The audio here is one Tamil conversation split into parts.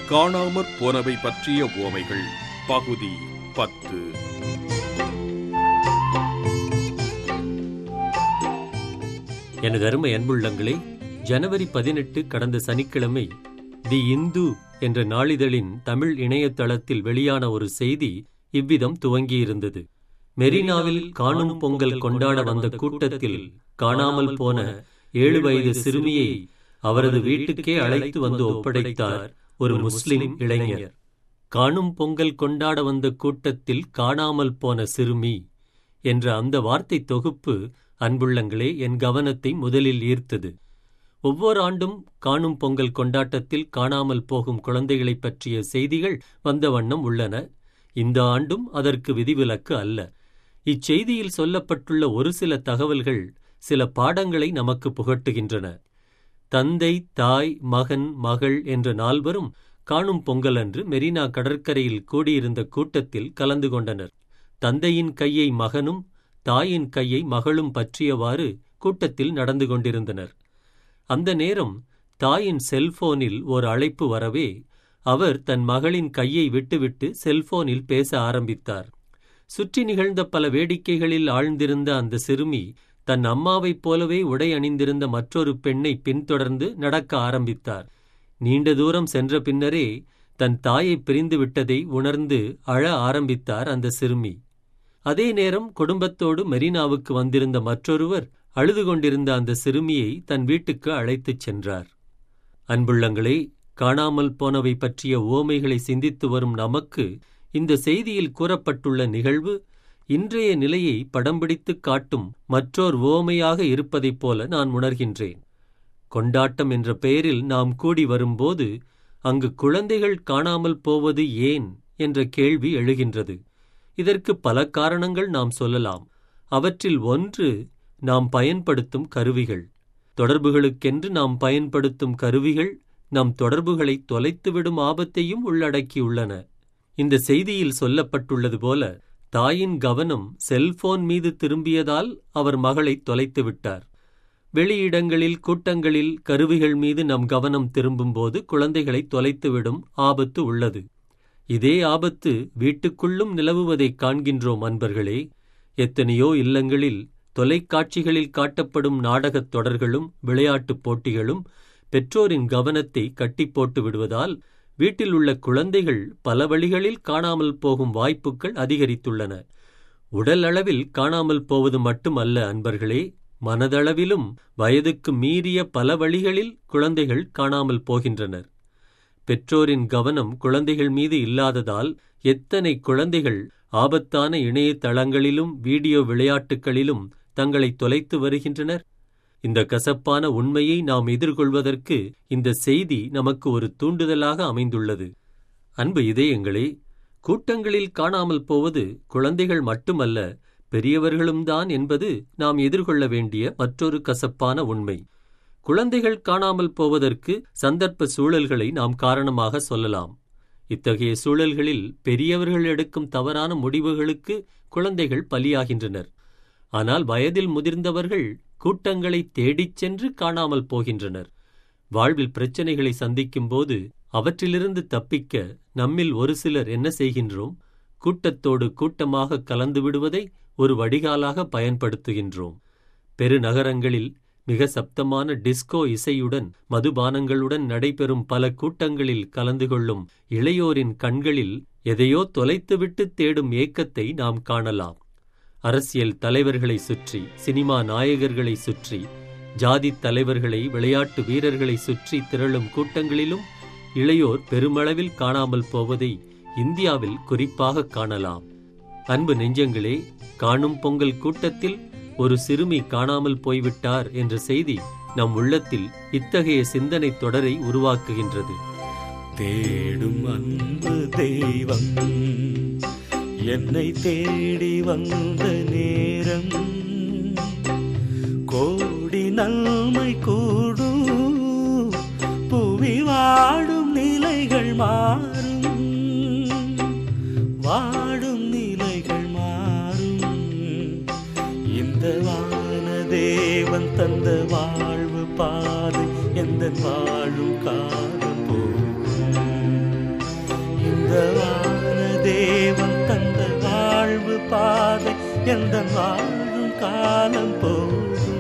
காணாமற் போனவை பற்றிய உவமைகள் பகுதி பத்து எனது அருமை அன்புள்ளங்களே ஜனவரி பதினெட்டு கடந்த சனிக்கிழமை தி இந்து என்ற நாளிதழின் தமிழ் இணையதளத்தில் வெளியான ஒரு செய்தி இவ்விதம் துவங்கியிருந்தது மெரினாவில் காணும் பொங்கல் கொண்டாட வந்த கூட்டத்தில் காணாமல் போன ஏழு வயது சிறுமியை அவரது வீட்டுக்கே அழைத்து வந்து ஒப்படைத்தார் ஒரு முஸ்லிம் இளைஞர் காணும் பொங்கல் கொண்டாட வந்த கூட்டத்தில் காணாமல் போன சிறுமி என்ற அந்த வார்த்தை தொகுப்பு அன்புள்ளங்களே என் கவனத்தை முதலில் ஈர்த்தது ஒவ்வொரு ஆண்டும் காணும் பொங்கல் கொண்டாட்டத்தில் காணாமல் போகும் குழந்தைகளைப் பற்றிய செய்திகள் வந்த வண்ணம் உள்ளன இந்த ஆண்டும் அதற்கு விதிவிலக்கு அல்ல இச்செய்தியில் சொல்லப்பட்டுள்ள ஒரு சில தகவல்கள் சில பாடங்களை நமக்கு புகட்டுகின்றன தந்தை தாய் மகன் மகள் என்ற நால்வரும் காணும் பொங்கல் அன்று மெரினா கடற்கரையில் கூடியிருந்த கூட்டத்தில் கலந்து கொண்டனர் தந்தையின் கையை மகனும் தாயின் கையை மகளும் பற்றியவாறு கூட்டத்தில் நடந்து கொண்டிருந்தனர் அந்த நேரம் தாயின் செல்போனில் ஒரு அழைப்பு வரவே அவர் தன் மகளின் கையை விட்டுவிட்டு செல்போனில் பேச ஆரம்பித்தார் சுற்றி நிகழ்ந்த பல வேடிக்கைகளில் ஆழ்ந்திருந்த அந்த சிறுமி தன் அம்மாவைப் போலவே உடை அணிந்திருந்த மற்றொரு பெண்ணை பின்தொடர்ந்து நடக்க ஆரம்பித்தார் நீண்ட தூரம் சென்ற பின்னரே தன் தாயை பிரிந்து விட்டதை உணர்ந்து அழ ஆரம்பித்தார் அந்த சிறுமி அதே நேரம் குடும்பத்தோடு மெரினாவுக்கு வந்திருந்த மற்றொருவர் அழுது கொண்டிருந்த அந்த சிறுமியை தன் வீட்டுக்கு அழைத்துச் சென்றார் அன்புள்ளங்களே காணாமல் போனவை பற்றிய உவமைகளை சிந்தித்து வரும் நமக்கு இந்த செய்தியில் கூறப்பட்டுள்ள நிகழ்வு இன்றைய நிலையை படம் பிடித்துக் காட்டும் மற்றோர் உவமையாக இருப்பதைப் போல நான் உணர்கின்றேன் கொண்டாட்டம் என்ற பெயரில் நாம் கூடி வரும்போது அங்கு குழந்தைகள் காணாமல் போவது ஏன் என்ற கேள்வி எழுகின்றது இதற்கு பல காரணங்கள் நாம் சொல்லலாம் அவற்றில் ஒன்று நாம் பயன்படுத்தும் கருவிகள் தொடர்புகளுக்கென்று நாம் பயன்படுத்தும் கருவிகள் நம் தொடர்புகளை தொலைத்துவிடும் ஆபத்தையும் உள்ளடக்கியுள்ளன இந்த செய்தியில் சொல்லப்பட்டுள்ளது போல தாயின் கவனம் செல்போன் மீது திரும்பியதால் அவர் மகளை தொலைத்து விட்டார் வெளியிடங்களில் கூட்டங்களில் கருவிகள் மீது நம் கவனம் திரும்பும்போது குழந்தைகளை தொலைத்துவிடும் ஆபத்து உள்ளது இதே ஆபத்து வீட்டுக்குள்ளும் நிலவுவதைக் காண்கின்றோம் அன்பர்களே எத்தனையோ இல்லங்களில் தொலைக்காட்சிகளில் காட்டப்படும் நாடகத் தொடர்களும் விளையாட்டுப் போட்டிகளும் பெற்றோரின் கவனத்தை கட்டி போட்டு விடுவதால் வீட்டில் உள்ள குழந்தைகள் பல வழிகளில் காணாமல் போகும் வாய்ப்புகள் அதிகரித்துள்ளன உடல் அளவில் காணாமல் போவது மட்டுமல்ல அன்பர்களே மனதளவிலும் வயதுக்கு மீறிய பல வழிகளில் குழந்தைகள் காணாமல் போகின்றனர் பெற்றோரின் கவனம் குழந்தைகள் மீது இல்லாததால் எத்தனை குழந்தைகள் ஆபத்தான இணையதளங்களிலும் வீடியோ விளையாட்டுகளிலும் தங்களை தொலைத்து வருகின்றனர் இந்த கசப்பான உண்மையை நாம் எதிர்கொள்வதற்கு இந்த செய்தி நமக்கு ஒரு தூண்டுதலாக அமைந்துள்ளது அன்பு இதயங்களே கூட்டங்களில் காணாமல் போவது குழந்தைகள் மட்டுமல்ல பெரியவர்களும் தான் என்பது நாம் எதிர்கொள்ள வேண்டிய மற்றொரு கசப்பான உண்மை குழந்தைகள் காணாமல் போவதற்கு சந்தர்ப்ப சூழல்களை நாம் காரணமாக சொல்லலாம் இத்தகைய சூழல்களில் பெரியவர்கள் எடுக்கும் தவறான முடிவுகளுக்கு குழந்தைகள் பலியாகின்றனர் ஆனால் வயதில் முதிர்ந்தவர்கள் கூட்டங்களை தேடிச் சென்று காணாமல் போகின்றனர் வாழ்வில் பிரச்சனைகளை சந்திக்கும்போது அவற்றிலிருந்து தப்பிக்க நம்மில் ஒரு சிலர் என்ன செய்கின்றோம் கூட்டத்தோடு கூட்டமாக கலந்து விடுவதை ஒரு வடிகாலாக பயன்படுத்துகின்றோம் பெருநகரங்களில் மிக சப்தமான டிஸ்கோ இசையுடன் மதுபானங்களுடன் நடைபெறும் பல கூட்டங்களில் கலந்து கொள்ளும் இளையோரின் கண்களில் எதையோ தொலைத்துவிட்டு தேடும் ஏக்கத்தை நாம் காணலாம் அரசியல் தலைவர்களை சுற்றி சினிமா நாயகர்களை சுற்றி ஜாதித் தலைவர்களை விளையாட்டு வீரர்களை சுற்றி திரளும் கூட்டங்களிலும் இளையோர் பெருமளவில் காணாமல் போவதை இந்தியாவில் குறிப்பாக காணலாம் அன்பு நெஞ்சங்களே காணும் பொங்கல் கூட்டத்தில் ஒரு சிறுமி காணாமல் போய்விட்டார் என்ற செய்தி நம் உள்ளத்தில் இத்தகைய சிந்தனை தொடரை உருவாக்குகின்றது தேடும் அன்பு தெய்வம் என்னை தேடி வந்த நேரம் கோடி நன்மை கூடும் புவி வாடும் நிலைகள் மாறும் வாடும் நிலைகள் மாறும் இந்த வான தேவன் தந்த வாழ்வு பாதை எந்த வாழும் காலம் போகும் வாழும் காலம் போதும்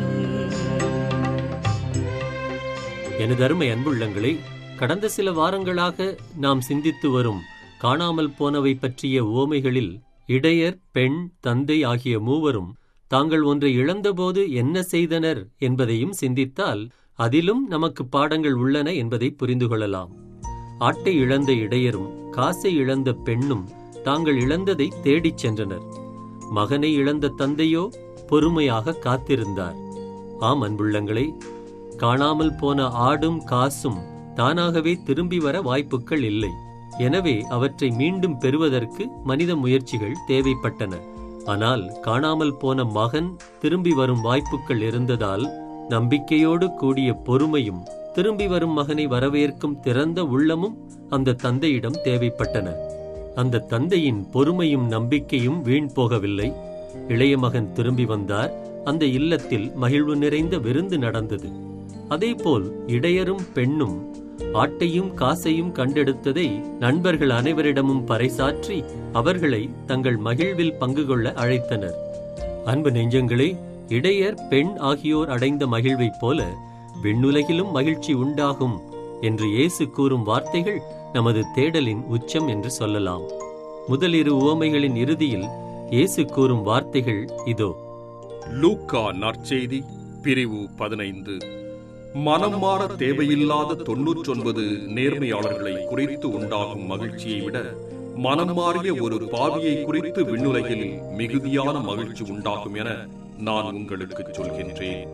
எனது அருமை அன்புள்ளங்களே கடந்த சில வாரங்களாக நாம் சிந்தித்து வரும் காணாமல் போனவை பற்றிய உவமைகளில் இடையர் பெண் தந்தை ஆகிய மூவரும் தாங்கள் ஒன்றை இழந்தபோது என்ன செய்தனர் என்பதையும் சிந்தித்தால் அதிலும் நமக்கு பாடங்கள் உள்ளன என்பதை புரிந்து கொள்ளலாம் ஆட்டை இழந்த இடையரும் காசை இழந்த பெண்ணும் தாங்கள் இழந்ததை தேடிச் சென்றனர் மகனை இழந்த தந்தையோ பொறுமையாக காத்திருந்தார் ஆம் அன்புள்ளங்களே காணாமல் போன ஆடும் காசும் தானாகவே திரும்பி வர வாய்ப்புகள் இல்லை எனவே அவற்றை மீண்டும் பெறுவதற்கு மனித முயற்சிகள் தேவைப்பட்டன ஆனால் காணாமல் போன மகன் திரும்பி வரும் வாய்ப்புகள் இருந்ததால் நம்பிக்கையோடு கூடிய பொறுமையும் திரும்பி வரும் மகனை வரவேற்கும் திறந்த உள்ளமும் அந்த தந்தையிடம் தேவைப்பட்டன அந்த தந்தையின் பொறுமையும் நம்பிக்கையும் வீண் போகவில்லை இளைய மகன் திரும்பி வந்தார் அந்த இல்லத்தில் மகிழ்வு நிறைந்த விருந்து நடந்தது அதேபோல் இடையரும் பெண்ணும் ஆட்டையும் காசையும் கண்டெடுத்ததை நண்பர்கள் அனைவரிடமும் பறைசாற்றி அவர்களை தங்கள் மகிழ்வில் பங்கு கொள்ள அழைத்தனர் அன்பு நெஞ்சங்களே இடையர் பெண் ஆகியோர் அடைந்த மகிழ்வைப் போல விண்ணுலகிலும் மகிழ்ச்சி உண்டாகும் என்று இயேசு கூறும் வார்த்தைகள் நமது தேடலின் உச்சம் என்று சொல்லலாம் முதலிரு உவமைகளின் இறுதியில் இயேசு கூறும் வார்த்தைகள் இதோ லூக்கா நற்செய்தி பிரிவு பதினைந்து மனம் மாற தேவையில்லாத தொன்னூற்றொன்பது நேர்மையாளர்களை குறித்து உண்டாகும் மகிழ்ச்சியை விட மனம் மாறிய ஒரு பாவியை குறித்து விண்ணுலகில் மிகுதியான மகிழ்ச்சி உண்டாகும் என நான் உங்களுக்கு சொல்கின்றேன்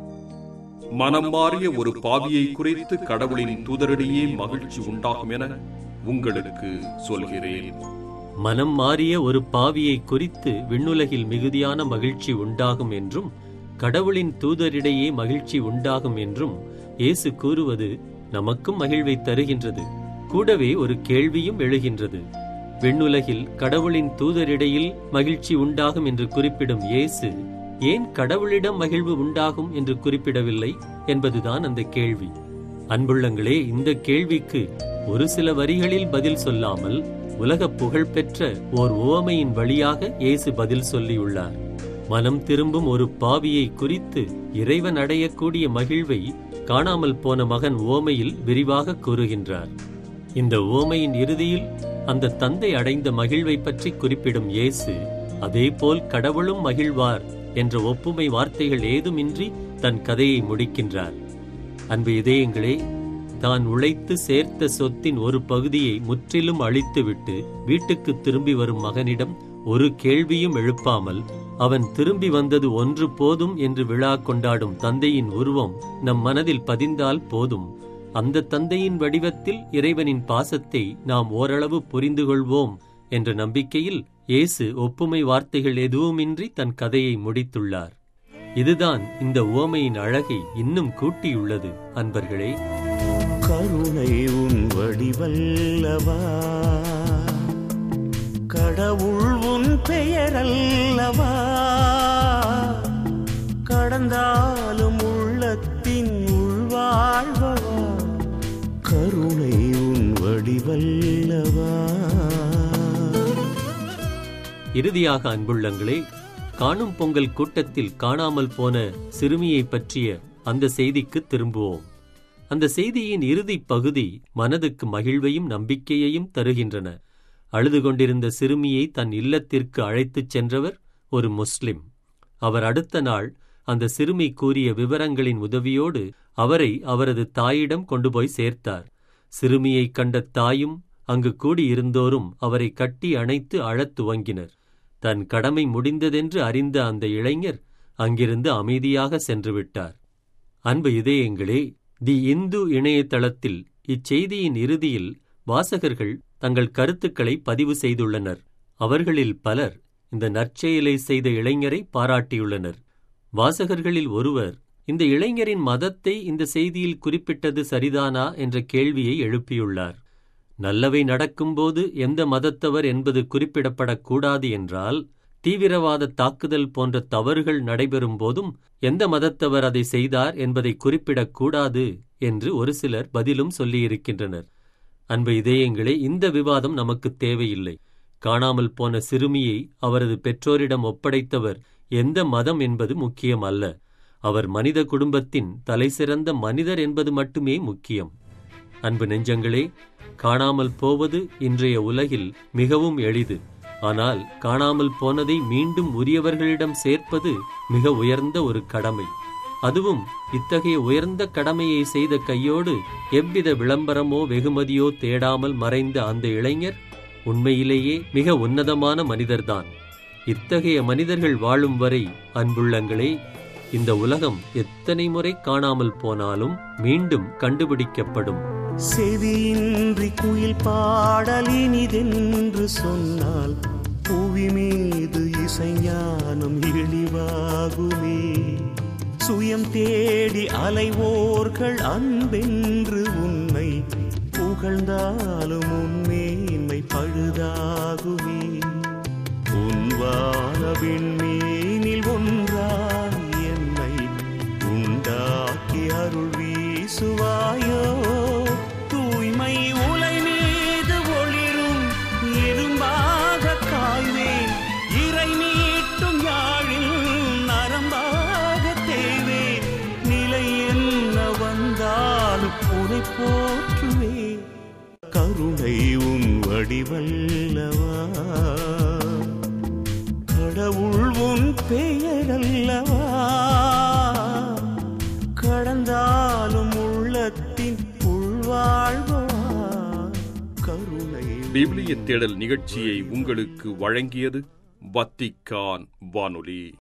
மனம் மாறிய ஒரு பாவியை குறித்து கடவுளின் தூதரிடையே மகிழ்ச்சி உண்டாகும் என உங்களுக்கு சொல்கிறேன் மனம் மாறிய ஒரு பாவியை குறித்து விண்ணுலகில் மிகுதியான மகிழ்ச்சி உண்டாகும் என்றும் கடவுளின் தூதரிடையே மகிழ்ச்சி உண்டாகும் என்றும் இயேசு கூறுவது நமக்கும் மகிழ்வை தருகின்றது கூடவே ஒரு கேள்வியும் எழுகின்றது விண்ணுலகில் கடவுளின் தூதரிடையில் மகிழ்ச்சி உண்டாகும் என்று குறிப்பிடும் இயேசு ஏன் கடவுளிடம் மகிழ்வு உண்டாகும் என்று குறிப்பிடவில்லை என்பதுதான் அந்த கேள்வி அன்புள்ளங்களே இந்த கேள்விக்கு ஒரு சில வரிகளில் பதில் சொல்லாமல் உலக புகழ்பெற்ற ஓர் உவமையின் வழியாக இயேசு பதில் சொல்லியுள்ளார் மனம் திரும்பும் ஒரு பாவியை குறித்து இறைவன் அடையக்கூடிய மகிழ்வை காணாமல் போன மகன் ஓமையில் விரிவாக கூறுகின்றார் இந்த ஓமையின் இறுதியில் அந்த தந்தை அடைந்த மகிழ்வை பற்றி குறிப்பிடும் இயேசு அதேபோல் கடவுளும் மகிழ்வார் என்ற ஒப்புமை வார்த்தைகள் ஏதுமின்றி தன் கதையை முடிக்கின்றார் அன்பு இதயங்களே தான் உழைத்து சேர்த்த சொத்தின் ஒரு பகுதியை முற்றிலும் அழித்துவிட்டு வீட்டுக்கு திரும்பி வரும் மகனிடம் ஒரு கேள்வியும் எழுப்பாமல் அவன் திரும்பி வந்தது ஒன்று போதும் என்று விழா கொண்டாடும் தந்தையின் உருவம் நம் மனதில் பதிந்தால் போதும் அந்த தந்தையின் வடிவத்தில் இறைவனின் பாசத்தை நாம் ஓரளவு புரிந்து கொள்வோம் என்ற நம்பிக்கையில் இயேசு ஒப்புமை வார்த்தைகள் எதுவுமின்றி தன் கதையை முடித்துள்ளார் இதுதான் இந்த உவமையின் அழகை இன்னும் கூட்டியுள்ளது அன்பர்களே கருணை உன் வடிவல்லவா கடவுள் உன் பெயரல்லவா கடந்தாலும் உள்ளத்தின் உள்வாழ்வவா கருணை உன் வடிவல்லவா இறுதியாக அன்புள்ளங்களே காணும் பொங்கல் கூட்டத்தில் காணாமல் போன சிறுமியை பற்றிய அந்த செய்திக்கு திரும்புவோம் அந்த செய்தியின் இறுதிப் பகுதி மனதுக்கு மகிழ்வையும் நம்பிக்கையையும் தருகின்றன அழுது கொண்டிருந்த சிறுமியை தன் இல்லத்திற்கு அழைத்துச் சென்றவர் ஒரு முஸ்லிம் அவர் அடுத்த நாள் அந்த சிறுமி கூறிய விவரங்களின் உதவியோடு அவரை அவரது தாயிடம் கொண்டு போய் சேர்த்தார் சிறுமியைக் கண்ட தாயும் அங்கு கூடியிருந்தோரும் அவரை கட்டி அணைத்து அழத் துவங்கினர் தன் கடமை முடிந்ததென்று அறிந்த அந்த இளைஞர் அங்கிருந்து அமைதியாக சென்று விட்டார் அன்பு இதயங்களே தி இந்து இணையதளத்தில் இச்செய்தியின் இறுதியில் வாசகர்கள் தங்கள் கருத்துக்களை பதிவு செய்துள்ளனர் அவர்களில் பலர் இந்த நற்செயலை செய்த இளைஞரை பாராட்டியுள்ளனர் வாசகர்களில் ஒருவர் இந்த இளைஞரின் மதத்தை இந்த செய்தியில் குறிப்பிட்டது சரிதானா என்ற கேள்வியை எழுப்பியுள்ளார் நல்லவை நடக்கும்போது எந்த மதத்தவர் என்பது குறிப்பிடப்படக்கூடாது என்றால் தீவிரவாத தாக்குதல் போன்ற தவறுகள் நடைபெறும் போதும் எந்த மதத்தவர் அதை செய்தார் என்பதை குறிப்பிடக்கூடாது என்று ஒரு சிலர் பதிலும் சொல்லியிருக்கின்றனர் அன்பு இதயங்களே இந்த விவாதம் நமக்கு தேவையில்லை காணாமல் போன சிறுமியை அவரது பெற்றோரிடம் ஒப்படைத்தவர் எந்த மதம் என்பது முக்கியம் அல்ல அவர் மனித குடும்பத்தின் தலைசிறந்த மனிதர் என்பது மட்டுமே முக்கியம் அன்பு நெஞ்சங்களே காணாமல் போவது இன்றைய உலகில் மிகவும் எளிது ஆனால் காணாமல் போனதை மீண்டும் உரியவர்களிடம் சேர்ப்பது மிக உயர்ந்த ஒரு கடமை அதுவும் இத்தகைய உயர்ந்த கடமையை செய்த கையோடு எவ்வித விளம்பரமோ வெகுமதியோ தேடாமல் மறைந்த அந்த இளைஞர் உண்மையிலேயே மிக உன்னதமான மனிதர்தான் இத்தகைய மனிதர்கள் வாழும் வரை அன்புள்ளங்களே இந்த உலகம் எத்தனை முறை காணாமல் போனாலும் மீண்டும் கண்டுபிடிக்கப்படும் செவியின்றி குயில் பாடல் இனிதென்று சொன்னால் புவி மீது இசைஞானம் இழிவாகுமே சுயம் தேடி அலைவோர்கள் அன்பென்று உன்னை புகழ்ந்தாலும் உன்மேன்மை பழுதாகுமே உன் வானவிண்மீனில் ஒன்றாய் என்னை உண்டாக்கி அருள் வீசுவாயோ தூய்மை உலை மீது ஒளிரும் இரும்பாக காய்வேன் இறை நீட்டும் யாழில் நரம்பாக தேய்வேன் நிலை என்ன வந்தாலும் உனை போற்றுவே கருணை உன் வடிவல்லவா கடவுள் உன் பெயரல்லவா கடந்தாலும் உள்ளத்தின் உள்வாழ்வா கருணை விவிலிய தேடல் நிகழ்ச்சியை உங்களுக்கு வழங்கியது வத்திக்கான் வானொலி